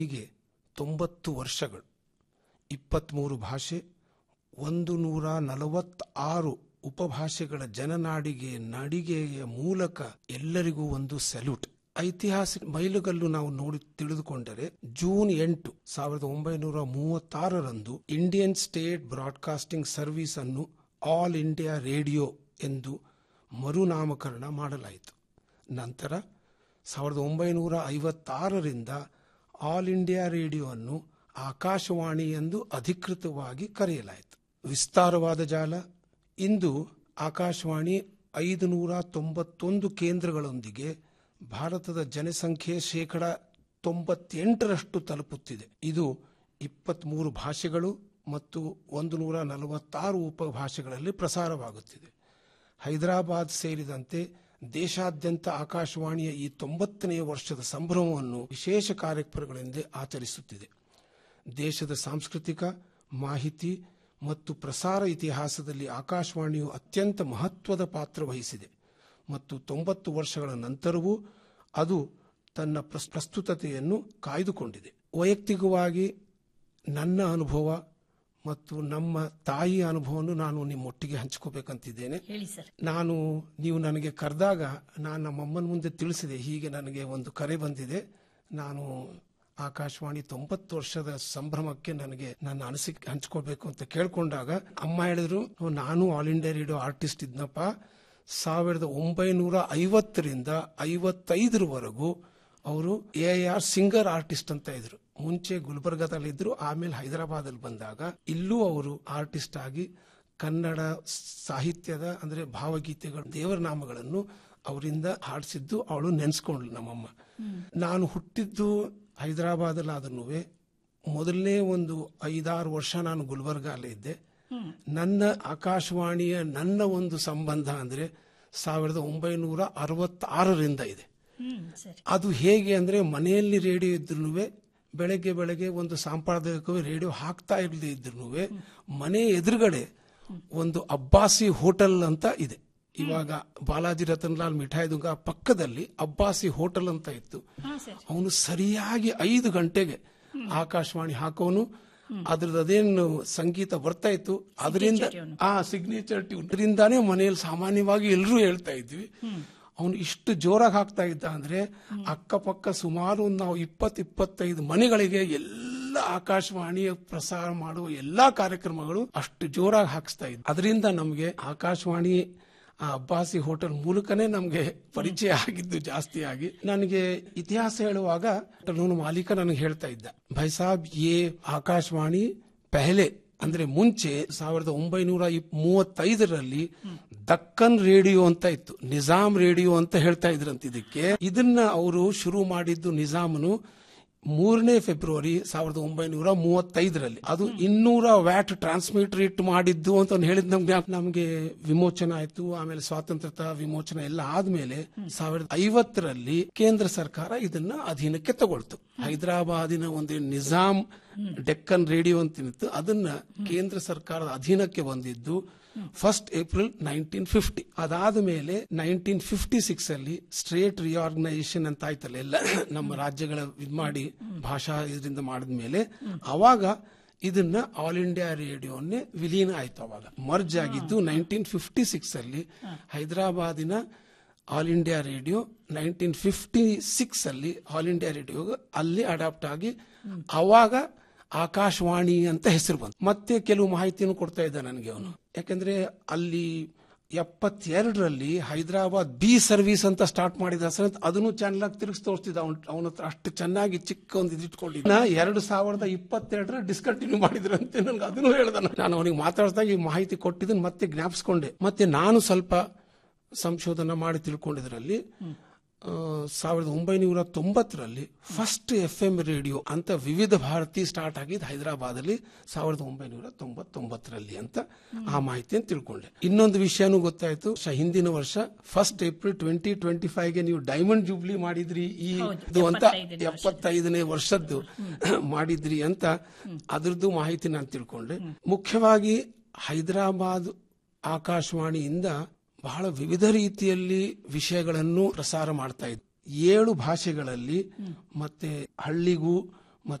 ಹೀಗೆ ತೊಂಬತ್ತು ವರ್ಷಗಳು ಇಪ್ಪತ್ತ್ಮೂರು ಭಾಷೆ ಒಂದು ನೂರ ನಲವತ್ತಾರು ಉಪಭಾಷೆಗಳ ಜನನಾಡಿಗೆ ನಡಿಗೆಯ ಮೂಲಕ ಎಲ್ಲರಿಗೂ ಒಂದು ಸಲ್ಯೂಟ್ ಐತಿಹಾಸಿಕ ಮೈಲುಗಲ್ಲು ನಾವು ನೋಡಿ ತಿಳಿದುಕೊಂಡರೆ ಜೂನ್ ಎಂಟು ಸಾವಿರದ ಒಂಬೈನೂರ ಮೂವತ್ತಾರರಂದು ಇಂಡಿಯನ್ ಸ್ಟೇಟ್ ಬ್ರಾಡ್ಕಾಸ್ಟಿಂಗ್ ಸರ್ವಿಸ್ ಅನ್ನು ಆಲ್ ಇಂಡಿಯಾ ರೇಡಿಯೋ ಎಂದು ಮರುನಾಮಕರಣ ಮಾಡಲಾಯಿತು ನಂತರ ಸಾವಿರದ ಒಂಬೈನೂರ ಐವತ್ತಾರರಿಂದ ಆಲ್ ಇಂಡಿಯಾ ರೇಡಿಯೋ ಅನ್ನು ಆಕಾಶವಾಣಿ ಎಂದು ಅಧಿಕೃತವಾಗಿ ಕರೆಯಲಾಯಿತು ವಿಸ್ತಾರವಾದ ಜಾಲ ಇಂದು ಆಕಾಶವಾಣಿ ಐದು ನೂರ ತೊಂಬತ್ತೊಂದು ಕೇಂದ್ರಗಳೊಂದಿಗೆ ಭಾರತದ ಜನಸಂಖ್ಯೆ ಶೇಕಡ ತೊಂಬತ್ತೆಂಟರಷ್ಟು ತಲುಪುತ್ತಿದೆ ಇದು ಇಪ್ಪತ್ತ್ಮೂರು ಭಾಷೆಗಳು ಮತ್ತು ಒಂದು ನೂರ ನಲವತ್ತಾರು ಉಪಭಾಷೆಗಳಲ್ಲಿ ಪ್ರಸಾರವಾಗುತ್ತಿದೆ ಹೈದರಾಬಾದ್ ಸೇರಿದಂತೆ ದೇಶಾದ್ಯಂತ ಆಕಾಶವಾಣಿಯ ಈ ತೊಂಬತ್ತನೆಯ ವರ್ಷದ ಸಂಭ್ರಮವನ್ನು ವಿಶೇಷ ಕಾರ್ಯಕ್ರಮಗಳಿಂದ ಆಚರಿಸುತ್ತಿದೆ ದೇಶದ ಸಾಂಸ್ಕೃತಿಕ ಮಾಹಿತಿ ಮತ್ತು ಪ್ರಸಾರ ಇತಿಹಾಸದಲ್ಲಿ ಆಕಾಶವಾಣಿಯು ಅತ್ಯಂತ ಮಹತ್ವದ ಪಾತ್ರ ವಹಿಸಿದೆ ಮತ್ತು ತೊಂಬತ್ತು ವರ್ಷಗಳ ನಂತರವೂ ಅದು ತನ್ನ ಪ್ರಸ್- ಪ್ರಸ್ತುತತೆಯನ್ನು ಕಾಯ್ದುಕೊಂಡಿದೆ ವೈಯಕ್ತಿಕವಾಗಿ ನನ್ನ ಅನುಭವ ಮತ್ತು ನಮ್ಮ ತಾಯಿಯ ಅನುಭವವನ್ನು ನಾನು ನಿಮ್ಮೊಟ್ಟಿಗೆ ಹಂಚ್ಕೋಬೇಕಂತಿದ್ದೇನೆ ಹೇಳಿ ಸರ್ ನಾನು ನೀವು ನನಗೆ ಕರೆದಾಗ ನಾನು ನಮ್ಮಮ್ಮನ ಮುಂದೆ ತಿಳಿಸಿದೆ ಹೀಗೆ ನನಗೆ ಒಂದು ಕರೆ ಬಂದಿದೆ ನಾನು ಆಕಾಶವಾಣಿ ತೊಂಬತ್ತು ವರ್ಷದ ಸಂಭ್ರಮಕ್ಕೆ ನನಗೆ ನನ್ನ ಅನಿಸಿಕೆ ಹಂಚ್ಕೋಬೇಕು ಅಂತ ಕೇಳ್ಕೊಂಡಾಗ ಅಮ್ಮ ಹೇಳಿದ್ರು "ಓ, ನಾನು ಆಲ್ ಇಂಡಿಯಾ ರೇಡಿಯೋ ಆರ್ಟಿಸ್ಟ್ ಇದ್ನಪ್ಪ ಸಾವಿರದ ಒಂಬೈನೂರ ಐವತ್ತರಿಂದ ಐವತ್ತೈದರವರೆಗೂ ಅವರು ಎ ಆರ್ ಸಿಂಗರ್ ಆರ್ಟಿಸ್ಟ್ ಅಂತ ಇದ್ರು ಮುಂಚೆ ಗುಲ್ಬರ್ಗಾದಲ್ಲಿದ್ರು ಆಮೇಲೆ ಹೈದರಾಬಾದಲ್ಲಿ ಬಂದಾಗ ಇಲ್ಲೂ ಅವರು ಆರ್ಟಿಸ್ಟ್ ಆಗಿ ಕನ್ನಡ ಸಾಹಿತ್ಯದ ಅಂದ್ರೆ ಭಾವಗೀತೆಗಳು ದೇವರ ನಾಮಗಳನ್ನು ಅವರಿಂದ ಹಾಡಿಸಿದ್ದು ಅವಳು ನೆನೆಸ್ಕೊಂಡ್ಳು ನಮ್ಮಮ್ಮ ನಾನು ಹುಟ್ಟಿದ್ದು ಹೈದರಾಬಾದಲ್ಲಾದ್ರೂ ಮೊದಲನೇ ಒಂದು ಐದಾರು ವರ್ಷ ನಾನು ಗುಲ್ಬರ್ಗ ಅಲ್ಲೇ ಇದ್ದೆ ನನ್ನ ಆಕಾಶವಾಣಿಯ ನನ್ನ ಒಂದು ಸಂಬಂಧ ಅಂದ್ರೆ ಸಾವಿರದ ಒಂಬೈನೂರ ಅರವತ್ತಾರರಿಂದ ಇದೆ ಹ್ಮ್ ಸರಿ ಅದು ಹೇಗೆ ಅಂದ್ರೆ ಮನೆಯಲ್ಲಿ ರೇಡಿಯೋ ಇದ್ರೂ ಬೆಳಗ್ಗೆ ಬೆಳಗ್ಗೆ ಒಂದು ಸಾಂಪ್ರದಾಯಿಕ ರೇಡಿಯೋ ಹಾಕ್ತಾ ಇರದೇ ಇದ್ರು ಮನೆ ಎದುರುಗಡೆ ಒಂದು ಅಬ್ಬಾಸಿ ಹೋಟೆಲ್ ಅಂತ ಇದೆ ಇವಾಗ ಬಾಲಾಜಿ ರತನ್ಲಾಲ್ ಮಿಠಾಯಿ ದುಂಗ ಪಕ್ಕದಲ್ಲಿ ಅಬ್ಬಾಸಿ ಹೋಟೆಲ್ ಅಂತ ಇತ್ತು ಹಾ ಸರ್ ಅವನು ಸರಿಯಾಗಿ ಐದು ಗಂಟೆಗೆ ಆಕಾಶವಾಣಿ ಹಾಕೋನು ಅದ್ರದ್ದು ಅದೇನು ಸಂಗೀತ ಬರ್ತಾ ಇತ್ತು ಅದರಿಂದ tune. ಆ ಸಿಗ್ನೇಚರ್ ಟ್ಯೂನ್ ಅದರಿಂದಾನೇ ಮನೆಯಲ್ಲಿ ಸಾಮಾನ್ಯವಾಗಿ ಎಲ್ಲರೂ ಹೇಳ್ತಾ ಇದ್ವಿ ಅವನು ಇಷ್ಟು ಜೋರಾಗಿ ಹಾಕ್ತಾ ಇದ್ದ ಅಂದ್ರೆ ಅಕ್ಕಪಕ್ಕ ಸುಮಾರು ಒಂದು ನಾವು ಇಪ್ಪತ್ ಇಪ್ಪತ್ತೈದು ಮನೆಗಳಿಗೆ ಎಲ್ಲ ಆಕಾಶವಾಣಿಯ ಪ್ರಸಾರ ಮಾಡುವ ಎಲ್ಲಾ ಕಾರ್ಯಕ್ರಮಗಳು ಅಷ್ಟು ಜೋರಾಗಿ ಹಾಕಿಸ್ತಾ ಇದ್ದ ಅದರಿಂದ ನಮಗೆ ಆಕಾಶವಾಣಿ ಆ ಅಬ್ಬಾಸಿ ಹೋಟೆಲ್ ಮೂಲಕನೇ ನಮಗೆ ಪರಿಚಯ ಆಗಿದ್ದು ಜಾಸ್ತಿ ಆಗಿ ನನಗೆ ಇತಿಹಾಸ ಹೇಳುವಾಗ ಹೋಟೆಲ್ ಮಾಲೀಕ ನನಗೆ ಹೇಳ್ತಾ ಇದ್ದ ಭೈ ಸಾಬ್ ಯೇ ಆಕಾಶವಾಣಿ ಪೆಹಲೆ ಅಂದ್ರೆ ಮುಂಚೆ ಸಾವಿರದ ಒಂಬೈನೂರ ಇಪ್- ಮೂವತ್ತೈದರಲ್ಲಿ ದಕ್ಕನ್ ರೇಡಿಯೋ ಅಂತ ಇತ್ತು ನಿಜಾಮ್ ರೇಡಿಯೋ ಅಂತ ಹೇಳ್ತಾ ಇದ್ರಂತ ಇದಕ್ಕೆ ಇದನ್ನ ಅವರು ಶುರು ಮಾಡಿದ್ದು ನಿಜಾಮನು ಮೂರನೇ ಫೆಬ್ರವರಿ ಸಾವಿರದ ಒಂಬೈನೂರ ಮೂವತ್ತೈದರಲ್ಲಿ ಅದು ಇನ್ನೂರ ವ್ಯಾಟ್ ಟ್ರಾನ್ಸ್ಮಿಟರ್ ಇಟ್ಟು ಮಾಡಿದ್ದು ಅಂತ ಅವ್ನು ಹೇಳಿದ್ ನಮ್ಗೆ ನಮಗೆ ವಿಮೋಚನೆ ಆಯ್ತು ಆಮೇಲೆ ಸ್ವಾತಂತ್ರ್ಯತ ವಿಮೋಚನೆ ಎಲ್ಲ ಆದ್ಮೇಲೆ ಸಾವಿರದ ಐವತ್ತರಲ್ಲಿ ಕೇಂದ್ರ ಸರ್ಕಾರ ಇದನ್ನ ಅಧೀನಕ್ಕೆ ತಗೊಳ್ತು ಹೈದರಾಬಾದಿನ ಒಂದು ನಿಜಾಮ್ ಡೆಕ್ಕನ್ ರೇಡಿಯೋ ಅಂತ ಏನಿತ್ತು ಅದನ್ನ ಕೇಂದ್ರ ಸರ್ಕಾರದ ಅಧೀನಕ್ಕೆ ಬಂದಿದ್ದು ಫಸ್ಟ್ ಏಪ್ರಿಲ್ ನೈನ್ಟೀನ್ ಫಿಫ್ಟಿ ಅದಾದ ಮೇಲೆ ನೈನ್ಟೀನ್ ಫಿಫ್ಟಿ ಸಿಕ್ಸ್ ಅಲ್ಲಿ ಸ್ಟೇಟ್ ರಿಆರ್ಗನೈಸೇಷನ್ ಅಂತ ಆಯ್ತಲ್ಲ ಎಲ್ಲ ನಮ್ಮ ರಾಜ್ಯಗಳ ಇದ್ ಮಾಡಿ ಭಾಷಾ ಇದರಿಂದ ಮಾಡಿದ್ಮೇಲೆ ಅವಾಗ ಇದನ್ನ ಆಲ್ ಇಂಡಿಯಾ ರೇಡಿಯೋನ್ನೇ ವಿಲೀನ ಆಯ್ತು ಅವಾಗ ಮರ್ಜ್ ಆಗಿದ್ದು ನೈನ್ಟೀನ್ ಫಿಫ್ಟಿ ಸಿಕ್ಸ್ ಅಲ್ಲಿ ಹೈದರಾಬಾದಿನ All India Radio nineteen fifty six ಅಲ್ಲಿ ಆಲ್ ಇಂಡಿಯಾ ರೇಡಿಯೋ ಅಲ್ಲಿ ಅಡಾಪ್ಟ್ ಆಗಿ ಅವಾಗ ಆಕಾಶವಾಣಿ ಅಂತ ಹೆಸರು ಬಂತು ಮತ್ತೆ ಕೆಲವು ಮಾಹಿತಿಯನ್ನು ಕೊಡ್ತಾ ಇದ್ದ ನನಗೆ ಅವನು ಯಾಕಂದ್ರೆ ಅಲ್ಲಿ ಎಪ್ಪತ್ತೆರಡರಲ್ಲಿ ಹೈದರಾಬಾದ್ ಬಿ ಸರ್ವಿಸ್ ಅಂತ ಸ್ಟಾರ್ಟ್ ಮಾಡಿದ ಸರ್ ಅದನ್ನು ಚಾನಲ್ ಆಗಿ ತಿರುಗಿಸಿ ತೋರಿಸ್ತಿದ್ದ ಅವನ ಅವನ ಹತ್ರ ಅಷ್ಟು ಚೆನ್ನಾಗಿ ಚಿಕ್ಕ ಒಂದು ಇದಿಟ್ಕೊಂಡಿದ್ದ ಎರಡು ಸಾವಿರದ ಇಪ್ಪತ್ತೆರಡರ ಡಿಸ್ಕಂಟಿನ್ಯೂ ಮಾಡಿದ್ರಂತೆ ನನ್ಗೆ ಅದನ್ನು ಹೇಳ್ದ ನಾನು ಅವನಿಗೆ ಮಾತಾಡಿದಾಗ ಈ ಮಾಹಿತಿ ಕೊಟ್ಟಿದ್ದನ್ನು ಮತ್ತೆ ಜ್ಞಾಪಿಸ್ಕೊಂಡೆ ಮತ್ತೆ ನಾನು ಸ್ವಲ್ಪ ಸಂಶೋಧನೆ ಮಾಡಿ ತಿಳ್ಕೊಂಡಿದ್ರಲ್ಲಿ ಆ, ಸಾವಿರದ ಒಂಬೈನೂರ ತೊಂಬತ್ತರಲ್ಲಿ ಫಸ್ಟ್ ಎಫ್ ಎಂ ರೇಡಿಯೋ ಅಂತ ವಿವಿಧ ಭಾರತಿ ಸ್ಟಾರ್ಟ್ ಆಗಿದ್ದು ಹೈದರಾಬಾದಲ್ಲಿ ಸಾವಿರದ ಒಂಬೈನೂರ ತೊಂಬತ್ತೊಂಬತ್ತರಲ್ಲಿ ಅಂತ ಆ ಮಾಹಿತಿಯನ್ನು ತಿಳ್ಕೊಂಡೆ ಇನ್ನೊಂದು ವಿಷಯನೂ ಗೊತ್ತಾಯ್ತು ಶ- ಹಿಂದಿನ ವರ್ಷ ಫಸ್ಟ್ ಏಪ್ರಿಲ್ ಟ್ವೆಂಟಿ ಟ್ವೆಂಟಿ ಫೈವ್ಗೆ ನೀವು ಡೈಮಂಡ್ ಜೂಬ್ಲಿ ಮಾಡಿದ್ರಿ ಈ ಹೌದು, ಇದು ಅಂತ ಎಪ್ಪತ್ತೈದನೇ ಎಪ್ಪತ್ತೈದನೇ ವರ್ಷದ್ದು ಮಾಡಿದ್ರಿ ಅಂತ ಅದ್ರದ್ದು ಮಾಹಿತಿ ನಾನು ತಿಳ್ಕೊಂಡೆ ಮುಖ್ಯವಾಗಿ ಹೈದರಾಬಾದ್ ಆಕಾಶವಾಣಿಯಿಂದ ಬಹಳ ವಿವಿಧ ರೀತಿಯಲ್ಲಿ ವಿಷಯಗಳನ್ನು ಪ್ರಸಾರ ಮಾಡ್ತಾ ಇದ್ರು ಏಳು ಭಾಷೆಗಳಲ್ಲಿ ಮತ್ತೆ ಹಳ್ಳಿಗೂ